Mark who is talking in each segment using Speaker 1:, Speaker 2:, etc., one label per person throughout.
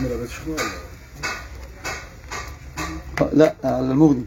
Speaker 1: اسم الأبيات شنو ولا
Speaker 2: آه، لا على المغني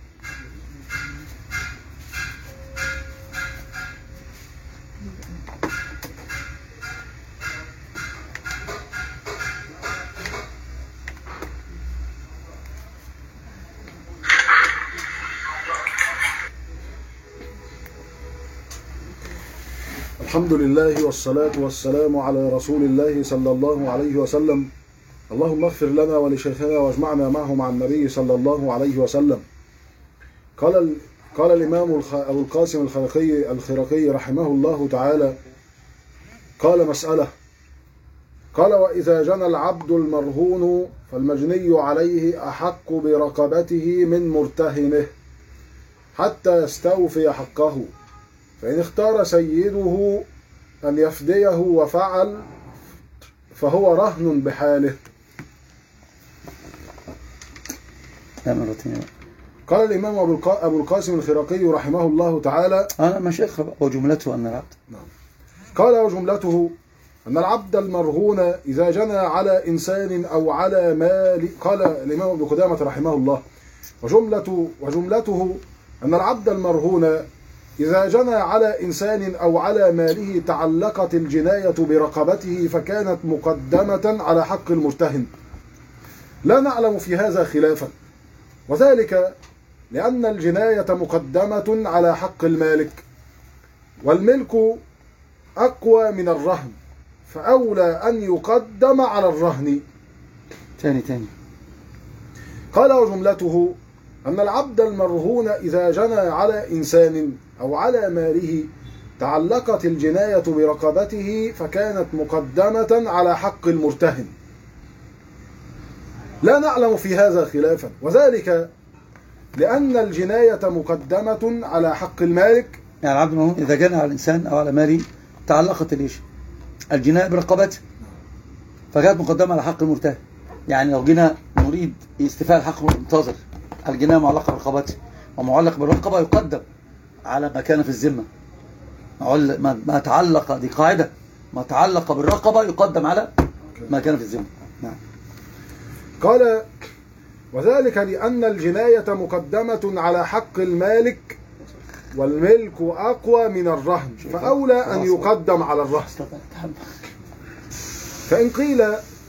Speaker 1: الحمد لله والصلاة والسلام على رسول الله صلى الله عليه وسلم اللهم اغفر لنا ولشيخنا واجمعنا معه مع النبي صلى الله عليه وسلم قال ال... قال الإمام الخ... أبو القاسم الخرقي الخرقي رحمه الله تعالى قال مسألة قال وإذا جنى العبد المرهون فالمجني عليه أحق برقبته من مرتهنه حتى يستوفي حقه فإن اختار سيده أن يفديه وفعل فهو رهن بحاله
Speaker 2: لا مرتين
Speaker 1: قال الإمام أبو القا- أبو القاسم الخرقي رحمه الله تعالى
Speaker 2: أنا مش اقرأ بقى وجملته أن العبد
Speaker 1: قال وجملته أن العبد المرهون إذا جنى على إنسان أو على مال قال الإمام ابن قدامة رحمه الله وجملة وجملته أن العبد المرهون إذا جنى على إنسان أو على ماله تعلقت الجناية برقبته فكانت مقدمة على حق المرتهن لا نعلم في هذا خلافا وذلك لأن الجناية مقدمة على حق المالك والملك أقوى من الرهن فأولى أن يقدم على الرهن
Speaker 2: تاني تاني
Speaker 1: قال وجملته أن العبد المرهون إذا جنى على إنسان أو على ماله تعلقت الجناية برقبته فكانت مقدمة على حق المرتهن لا نعلم في هذا خلافا وذلك لأن الجناية مقدمة على حق المالك
Speaker 2: يعني العبد المؤمن إذا جنى على الإنسان أو على ماله تعلقت ليش الجناية برقبته فكانت مقدمة على حق المرتهن يعني لو جينا نريد استيفاء الحق المنتظر الجناية معلقة برقبته ومعلق بالرقبة يقدم على ما كان في الذمة معل- ما ما تعلق دي قاعدة ما تعلق بالرقبة يقدم على ما كان في الذمة نعم
Speaker 1: قال وذلك لأن الجناية مقدمة على حق المالك والملك أقوى من الرهن فأولى أن يقدم على الرهن فإن قيل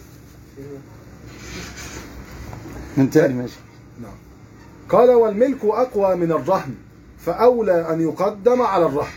Speaker 2: من تاني ماشي
Speaker 1: قال والملك أقوى من الرهن فأولى أن يقدم على الرهن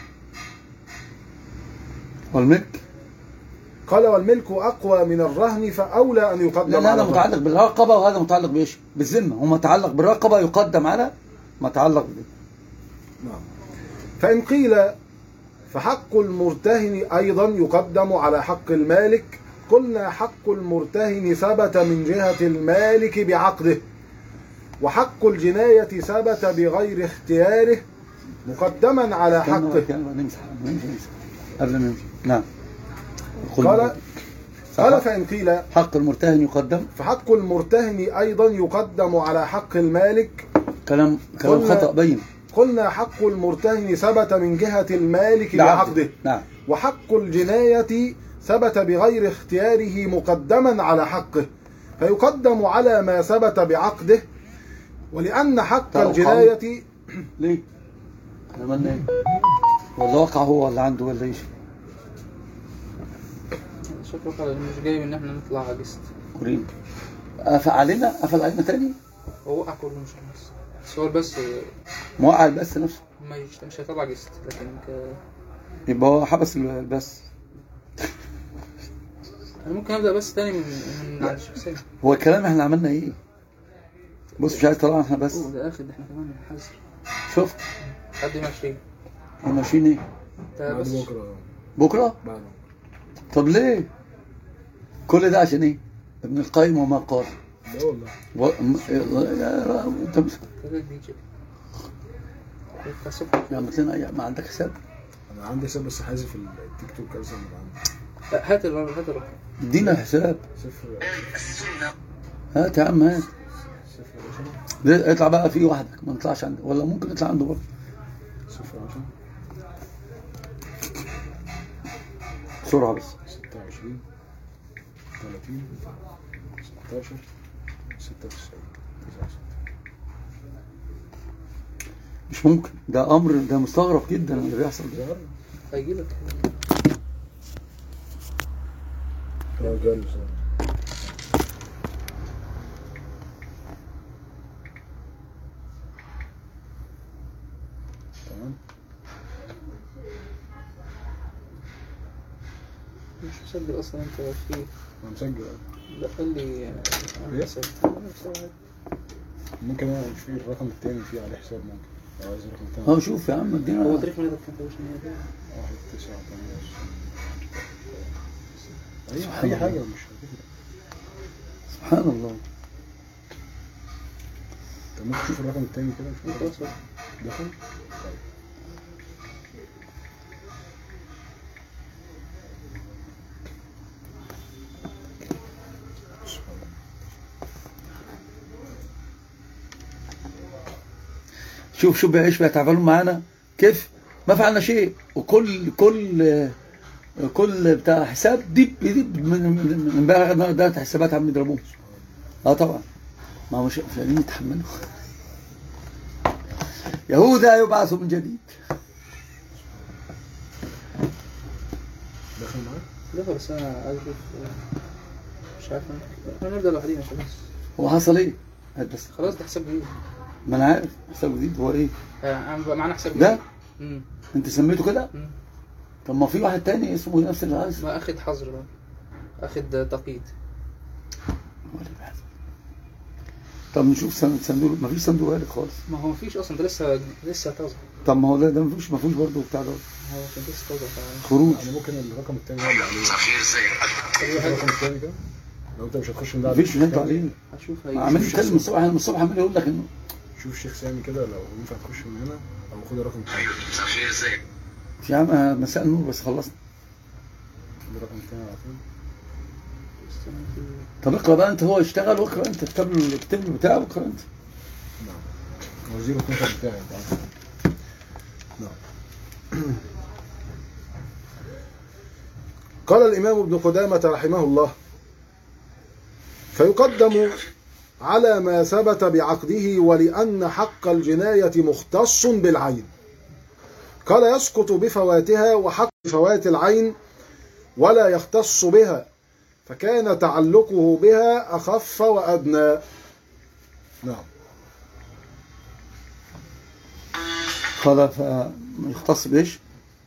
Speaker 2: والملك
Speaker 1: قال والملك أقوى من الرهن فأولى أن يقدم
Speaker 2: لأن
Speaker 1: على
Speaker 2: هذا
Speaker 1: الرهن
Speaker 2: متعلق بالرقبة وهذا متعلق بإيش؟ بالذمة هو متعلق بالرقبة يقدم على ما تعلق به
Speaker 1: نعم. فإن قيل فحق المرتهن أيضا يقدم على حق المالك قلنا حق المرتهن ثبت من جهة المالك بعقده وحق الجناية ثبت بغير اختياره مقدما على حقه
Speaker 2: كان نمسح نمسح نمسح قبل ما نمشي نعم
Speaker 1: قال قال فإن قيل
Speaker 2: حق المرتهن يقدم
Speaker 1: فحق المرتهن أيضا يقدم على حق المالك
Speaker 2: كلام كلام
Speaker 1: قلنا-
Speaker 2: خطأ بين
Speaker 1: قلنا حق المرتهن ثبت من جهة المالك بعقده
Speaker 2: نعم
Speaker 1: وحق الجناية ثبت بغير اختياره مقدما على حقه فيقدم على ما ثبت بعقده ولأن حق
Speaker 2: طب
Speaker 1: الجناية
Speaker 2: ليه؟ احنا عملنا ايه؟ ولا واقع هو ولا عنده ولا ايش؟
Speaker 3: شكله خلاص مش جاي ان احنا نطلع جست
Speaker 2: وريني قفل علينا قفل علينا تاني
Speaker 3: هو وقع كله مش بس السؤال بس
Speaker 2: موقع البث نفسه
Speaker 3: ما يش- مش هيطلع جست لكن ك...
Speaker 2: يبقى هو حبس البث
Speaker 3: انا ممكن ابدا بس تاني من من على الشخصيه
Speaker 2: هو الكلام احنا عملنا ايه؟ بص مش عايز طلعنا احنا بس
Speaker 3: اوه ده اخر ده احنا كمان بنحذر
Speaker 2: شفت
Speaker 3: قد ما 20
Speaker 2: احنا ماشيين ايه؟
Speaker 3: ده
Speaker 1: بعد
Speaker 3: بس
Speaker 1: بكرة
Speaker 2: بكره؟
Speaker 1: بعد
Speaker 2: طب ليه؟ كل ده عشان ايه؟ ابن القيم وما قال
Speaker 1: لا والله
Speaker 2: و... م... يا... انت مش...
Speaker 3: كده دي جي التصبح
Speaker 2: يعني قلت لنا أي- ما عندك حساب
Speaker 1: أنا عندي حساب بس حازف التيك توك كذا من عندي
Speaker 3: لا هات الرقم هات الرقم
Speaker 2: ادينا حساب
Speaker 1: صفر
Speaker 2: هات يا عم هات
Speaker 1: صفر عشرة
Speaker 2: ليه؟ اطلع بقى في وحدك ما نطلعش عنده ولا ممكن نطلع عنده برضه
Speaker 1: صفر عشرة
Speaker 2: بسرعه بس
Speaker 1: ستة وعشرين 30 16 96
Speaker 2: مش ممكن ده امر ده مستغرب جدا اللي بيحصل ده
Speaker 1: ظهر
Speaker 3: هيجي لك
Speaker 1: اه جالي ظهر تمام
Speaker 3: مش مسجل اصلا انت في
Speaker 1: انا مسجل اه.
Speaker 3: دخل لي
Speaker 1: إيه؟
Speaker 3: انا حساب أنا حساب.
Speaker 1: ممكن انا مش في الرقم التاني فيه عليه حساب ممكن لو عايز الرقم التاني
Speaker 2: اه شوف يا عم
Speaker 3: هو
Speaker 2: ادينا
Speaker 3: تاريخ ميلادك كام يا باشا؟
Speaker 1: واحد تسعة تمانية أي
Speaker 2: سبحان
Speaker 1: أي حاجة
Speaker 2: الله.
Speaker 1: مش هتفرق
Speaker 2: سبحان الله
Speaker 1: طب ممكن تشوف الرقم التاني كده
Speaker 3: انت
Speaker 1: نشوف
Speaker 3: اصلا
Speaker 1: دخل طيب سبحان الله.
Speaker 2: شوف شوف ايش بيتعاملون معانا كيف ما فعلنا شيء وكل كل كل بتاع حساب ديب ديب من من من امبارح ده حسابات عم يضربوه اه طبعا ما هو مش مش قادرين يتحملوا يهوذا يبعث من جديد
Speaker 1: دخل معاك
Speaker 3: لا بس انا عايز اشوف مش عارف أنا- احنا نبدا لوحدينا خلاص
Speaker 2: هو حصل ايه؟ هات بس
Speaker 3: خلاص ده حساب جديد
Speaker 2: ما انا عارف حساب جديد هو ايه؟
Speaker 3: آه، عم بقى معانا حساب
Speaker 2: ده؟
Speaker 3: جديد امم
Speaker 2: انت سميته كده؟
Speaker 3: مم.
Speaker 2: طب ما في واحد تاني اسمه نفس اللي عايز
Speaker 3: ما اخد حظر بقى اخد تقييد
Speaker 2: طب نشوف صن- صندوق ما فيش صندوق وارد خالص
Speaker 3: ما هو مفيش اصلا ده لسه لسه طازه
Speaker 2: طب ما هو ده ده ما فيش ما فيهوش برضه بتاع ده
Speaker 3: هو كان لسه طازه ف-
Speaker 2: خروج
Speaker 1: يعني ممكن الرقم التاني هو اللي عليه
Speaker 3: أي حاجة.
Speaker 1: الرقم التاني كده لو انت مش هتخش من ده
Speaker 2: ما فيش ينادوا عليه
Speaker 3: هشوف
Speaker 2: عمال
Speaker 3: هيجي
Speaker 2: يتكلم الصبح من الصبح عمال يقول لك انه
Speaker 1: شوف الشيخ سامي كده لو ينفع تخش من هنا او خد الرقم التاني
Speaker 2: يا عم آه، مساء النور بس خلصنا
Speaker 1: خد الرقم التاني على طول
Speaker 2: طب اقرا بقى انت هو اشتغل واقرا انت اكتب له اكتب له بتاعه واقرا انت
Speaker 1: نعم هو 012 بتاعي انت عارف. نعم قال الإمام ابن قدامة رحمه الله فيقدم على ما ثبت بعقده ولأن حق الجناية مختص بالعين قال يسقط بفواتها وحق فوات العين ولا يختص بها فكان تعلقه بها أخف وأدنى نعم
Speaker 2: قال ف يختص بايش؟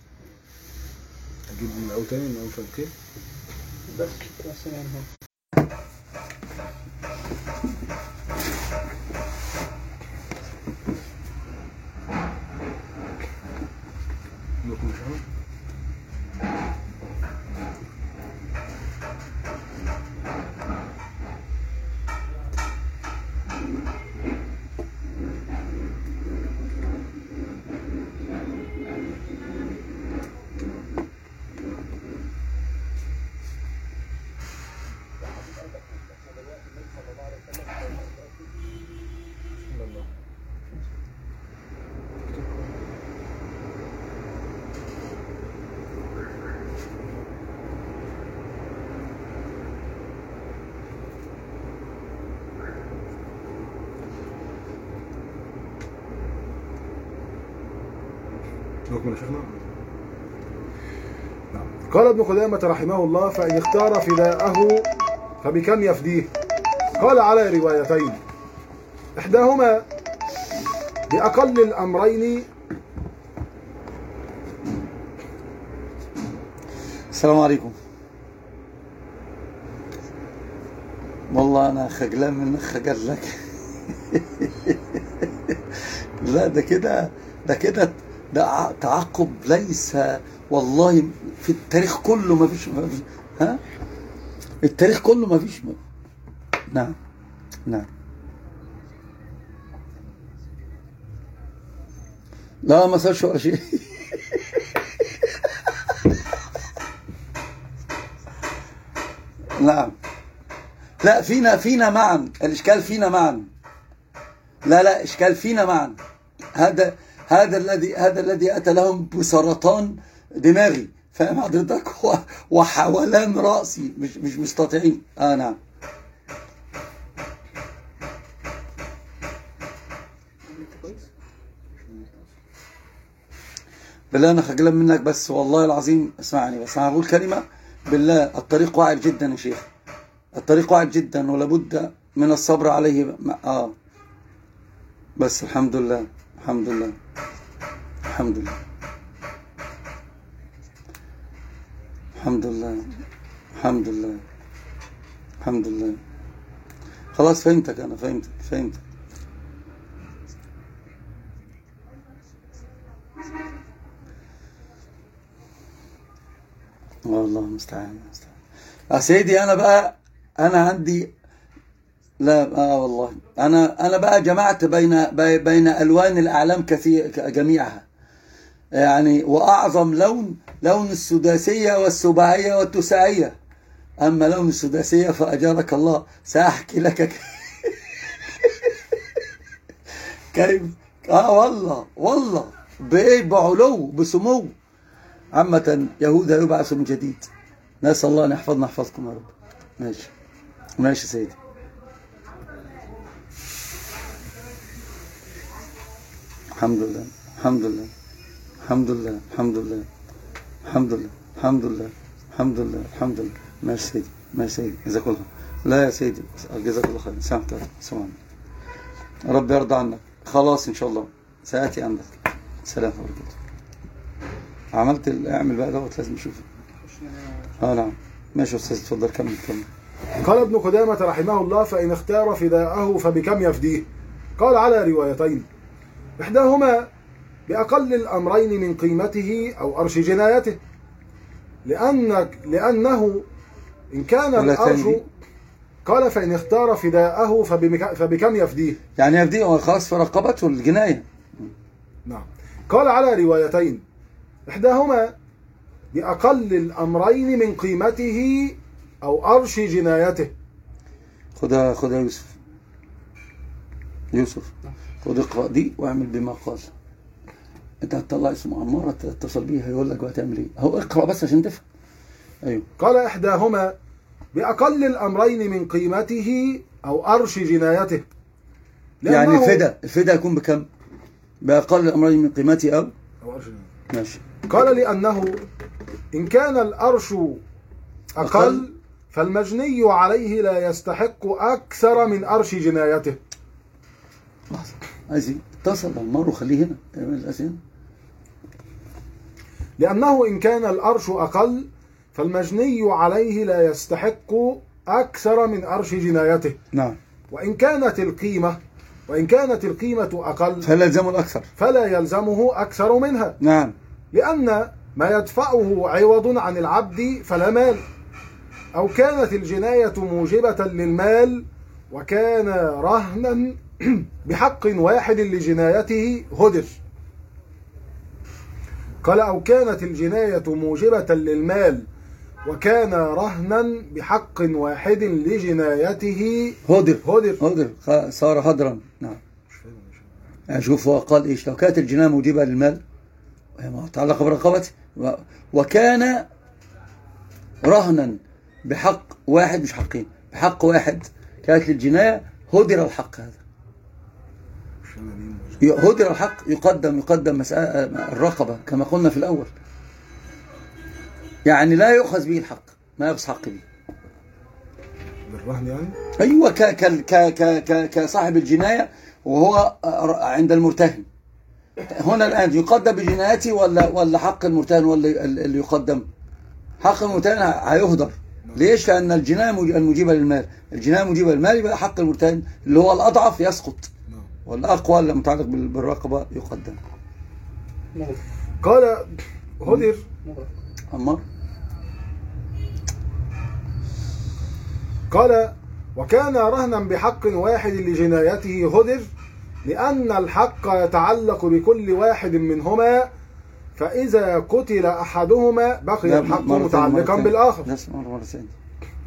Speaker 1: أجيب من الأول تاني من أول فوقيه
Speaker 3: بس بس يعني هو
Speaker 1: نكمل شهر نكمل يا شيخنا نعم. قال ابن قدامة رحمه الله فإن اختار فداءه فبكم يفديه قال على روايتين إحداهما بأقل الأمرين
Speaker 2: السلام عليكم والله انا خجلان منك خجل لك لا ده كده ده كده ده ع- تعقب ليس والله في التاريخ كله ما فيش ما فيش ها التاريخ كله ما فيش نعم نعم لا ما صارش ولا شيء نعم لا فينا فينا معا الاشكال فينا معا لا لا اشكال فينا معا هذا هذا الذي هذا الذي اتى لهم بسرطان دماغي فاهم حضرتك و- وحولان راسي مش مش مستطيعين اه نعم
Speaker 3: كويس
Speaker 2: بالله انا خجلان منك بس والله العظيم اسمعني بس انا هقول كلمه بالله الطريق واعر جدا يا شيخ الطريق واعر جدا ولابد من الصبر عليه م- اه بس الحمد لله الحمد لله الحمد لله الحمد لله الحمد لله الحمد لله خلاص فهمتك انا فهمتك فهمتك والله المستعان المستعان يا سيدي انا بقى انا عندي لا اه والله انا انا بقى جمعت بين بي- بين الوان الاعلام كثير جميعها يعني واعظم لون لون السداسيه والسباعيه والتساعيه اما لون السداسيه فاجارك الله ساحكي لك ك- كيف اه والله والله بايه بعلو بسمو عامة يهوذا يبعث من جديد نسأل الله أن يحفظنا يحفظكم يا رب ماشي ماشي يا سيدي الحمد لله الحمد لله الحمد لله الحمد لله الحمد لله الحمد لله الحمد لله الحمد لله ماشي سيدي ماشي سيدي جزاك الله خير. لا يا سيدي جزاك الله خير سامحك سلام رب يرضى عنك خلاص إن شاء الله سآتي عندك سلام عليكم عملت ال- اعمل بقى دوت لازم نشوفه اه نعم ماشي يا استاذ اتفضل كمل كمل
Speaker 1: قال ابن قدامة رحمه الله فإن اختار فداءه فبكم يفديه قال على روايتين إحداهما بأقل الأمرين من قيمته أو أرش جنايته لأن لأنه إن كان
Speaker 2: ولا
Speaker 1: الأرش
Speaker 2: تاني.
Speaker 1: قال فإن اختار فداءه فبمك- فبكم يفديه
Speaker 2: يعني يفديه هو خلاص في رقبته الجنايه
Speaker 1: نعم قال على روايتين إحداهما بأقل الأمرين من قيمته أو أرش جنايته
Speaker 2: خدها خدها يوسف يوسف خد اقرا دي واعمل بما قال انت هتطلع اسمه عمارة تتصل بيه هيقول لك بقى تعمل ايه هو اقرا بس عشان تفهم ايوه
Speaker 1: قال إحداهما بأقل الأمرين من قيمته أو أرش جنايته
Speaker 2: يعني
Speaker 1: لأنه-
Speaker 2: الفدا الفدا يكون بكم باقل الامرين من قيمته او
Speaker 1: أو أرش جنايته.
Speaker 2: ماشي
Speaker 1: قال لأنه إن كان الأرش أقل
Speaker 2: أقل.
Speaker 1: فالمجني عليه لا يستحق أكثر من أرش جنايته
Speaker 2: لحظه عايز ايه اتصل عمار وخليه هنا اعمل الاسئله
Speaker 1: لأنه إن كان الأرش أقل فالمجني عليه لا يستحق أكثر من أرش جنايته
Speaker 2: نعم
Speaker 1: وإن كانت القيمة وإن كانت القيمة أقل
Speaker 2: فلا يلزمه الاكثر
Speaker 1: فلا يلزمه أكثر منها
Speaker 2: نعم
Speaker 1: لأن ما يدفعه عوض عن العبد فلا مال أو كانت الجناية موجبة للمال وكان رهنا بحق واحد لجنايته هدر قال أو كانت الجناية موجبة للمال وكان رهنا بحق واحد لجنايته
Speaker 2: هدر
Speaker 1: هدر
Speaker 2: هدر خ- صار هدرا نعم يعني شوف هو قال ايش لو كانت الجناية موجبة للمال وهي متعلقة برقبته و- وكان رهنا بحق واحد مش حقين بحق واحد كانت للجناية هدر الحق هذا ي- هدر الحق يقدم يقدم مسألة الرقبة كما قلنا في الأول يعني لا يؤخذ به الحق ما يؤخذ حق به
Speaker 1: بالرهن يعني
Speaker 2: ايوه ك ك ك ك ك كصاحب الجنايه وهو عند المرتهن هنا الان يقدم بجنايته ولا ولا حق المرتهن ولا اللي يقدم حق المرتهن هيهدر ليش لان الجنايه مج- المجيبه للمال الجنايه مجيبه للمال يبقى حق المرتهن اللي هو الاضعف يسقط
Speaker 1: نعم.
Speaker 2: والاقوى اللي متعلق بال- بالرقبه يقدم
Speaker 3: مغرق
Speaker 1: قال هدر
Speaker 3: مغرق
Speaker 2: عمار
Speaker 1: قال وكان رهنا بحق واحد لجنايته هدر لأن الحق يتعلق بكل واحد منهما فإذا قتل أحدهما بقي
Speaker 2: لا،
Speaker 1: الحق
Speaker 2: مرتين-
Speaker 1: متعلقا
Speaker 2: مرتين.
Speaker 1: بالآخر
Speaker 2: لا مرة مرة ثانية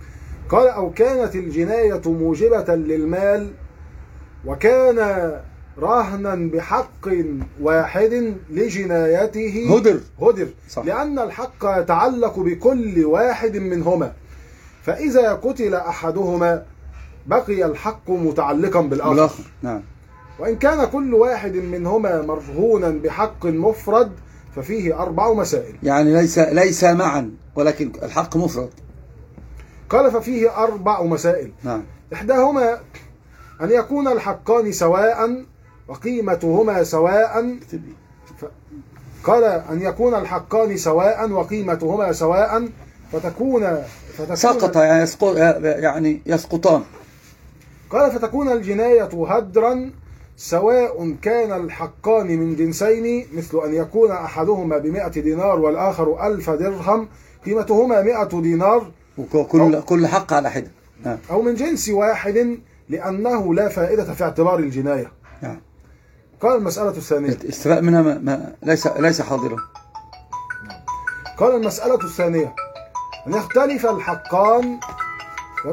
Speaker 1: قال أو كانت الجناية موجبة للمال وكان رهنا بحق واحد لجنايته
Speaker 2: هدر.
Speaker 1: هدر
Speaker 2: صح.
Speaker 1: لأن الحق يتعلق بكل واحد منهما فإذا قتل أحدهما بقي الحق متعلقا بالآخر
Speaker 2: بالآخر نعم
Speaker 1: وإن كان كل واحد منهما مرهونا بحق مفرد ففيه أربع مسائل
Speaker 2: يعني ليس ليس معا ولكن الحق مفرد
Speaker 1: قال ففيه أربع مسائل
Speaker 2: نعم
Speaker 1: إحداهما أن يكون الحقان سواء وقيمتهما سواء قال أن يكون الحقان سواء وقيمتهما سواء فتكون فتكون
Speaker 2: سقط يعني يسقط يعني يسقطان
Speaker 1: قال فتكون الجناية هدرا سواء كان الحقان من جنسين مثل أن يكون أحدهما بمائة دينار والآخر ألف درهم قيمتهما مائة دينار
Speaker 2: وكل كل حق على حده نعم
Speaker 1: أو من جنس واحد لأنه لا فائدة في اعتبار الجناية
Speaker 2: نعم
Speaker 1: قال المسألة الثانية
Speaker 2: الاستفاء منها ما ما ليس ليس حاضرا
Speaker 1: قال المسألة الثانية أن يختلف الحقان و...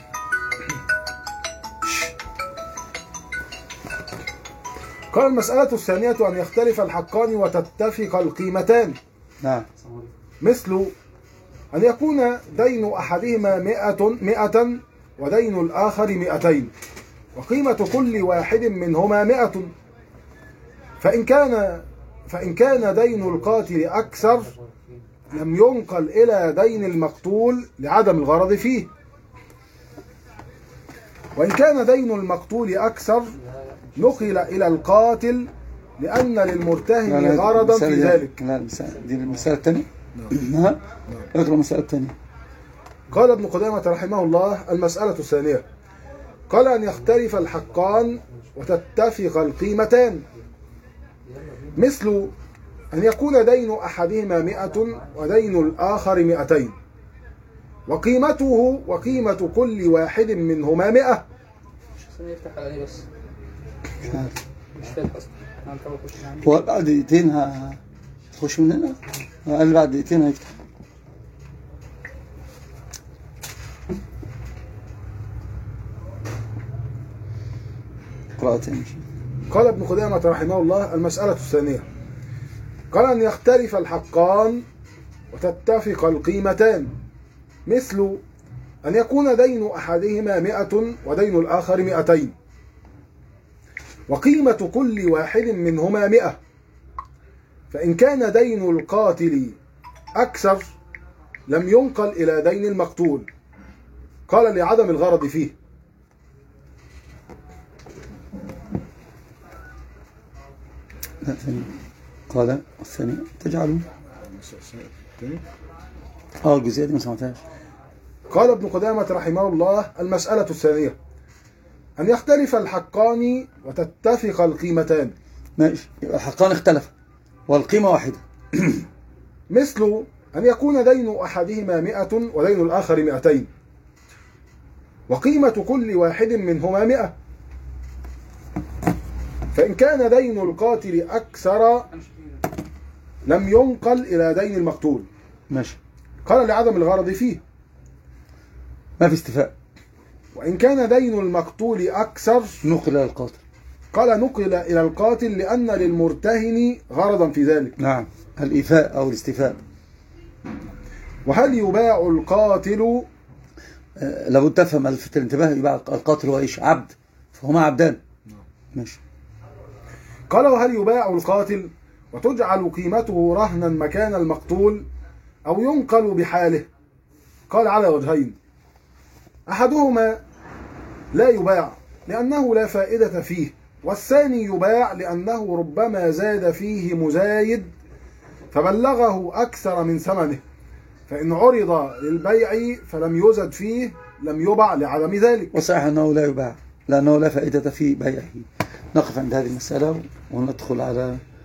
Speaker 1: قال المسألة الثانية أن يختلف الحقان وتتفق القيمتان
Speaker 2: نعم
Speaker 1: مثل أن يكون دين أحدهما مئة, مئة ودين الآخر مئتين وقيمة كل واحد منهما مئة فإن كان فإن كان دين القاتل أكثر لم ينقل إلى دين المقتول لعدم الغرض فيه وإن كان دين المقتول أكثر نقل إلى القاتل لأن للمرتهن غرضا في
Speaker 2: المسألة دي-
Speaker 1: ذلك
Speaker 2: لا المسألة دي المسألة الثانية نعم اقرأ المسألة الثانية
Speaker 1: قال ابن قدامة رحمه الله المسألة الثانية قال أن يختلف الحقان وتتفق القيمتان مثل أن يكون دين أحدهما مئة ودين الآخر مئتين وقيمته وقيمة كل واحد منهما مئة
Speaker 3: مش عشان يفتح على ايه بس
Speaker 2: مش عارف
Speaker 3: مش فاتح اصلا انا طبعا اخش معاك
Speaker 2: هو بعد دقيقتين ه- هتخش من هنا قال بعد دقيقتين هيفتح قراءة تاني
Speaker 1: قال ابن قدامة رحمه الله المسألة الثانية قال أن يختلف الحقان وتتفق القيمتان مثل أن يكون دين أحدهما مئة ودين الآخر مئتين وقيمة كل واحد منهما مئة فإن كان دين القاتل أكثر لم ينقل إلى دين المقتول قال لعدم الغرض فيه
Speaker 2: لا ثانية قال الثانية تجعله اه الجزئية دي ما سمعتهاش
Speaker 1: قال ابن قدامة رحمه الله المسألة الثانية أن يختلف الحقان وتتفق القيمتان
Speaker 2: ماشي يبقى الحقان اختلف والقيمة واحدة
Speaker 1: مثل أن يكون دين أحدهما مئة ودين الآخر مئتين وقيمة كل واحد منهما مئة فإن كان دين القاتل أكثر لم ينقل إلى دين المقتول
Speaker 2: ماشي
Speaker 1: قال لعدم الغرض فيه
Speaker 2: ما في استفاء
Speaker 1: وإن كان دين المقتول أكثر
Speaker 2: نقل إلى القاتل
Speaker 1: قال نقل إلى القاتل لأن للمرتهن غرضا في ذلك
Speaker 2: نعم الإيفاء أو الاستيفاء
Speaker 1: وهل يباع القاتل
Speaker 2: آه، لابد تفهم لفت الانتباه يبقى القاتل هو ايش عبد فهما عبدان ماشي
Speaker 1: قال وهل يباع القاتل وتجعل قيمته رهنا مكان المقتول أو ينقل بحاله قال على وجهين أحدهما لا يباع لأنه لا فائدة فيه والثاني يباع لأنه ربما زاد فيه مزايد فبلغه أكثر من ثمنه فإن عرض للبيع فلم يزد فيه لم يباع لعدم ذلك
Speaker 2: وصحيح أنه لا يباع لأنه لا فائدة في بيعه نقف عند هذه المسألة وندخل على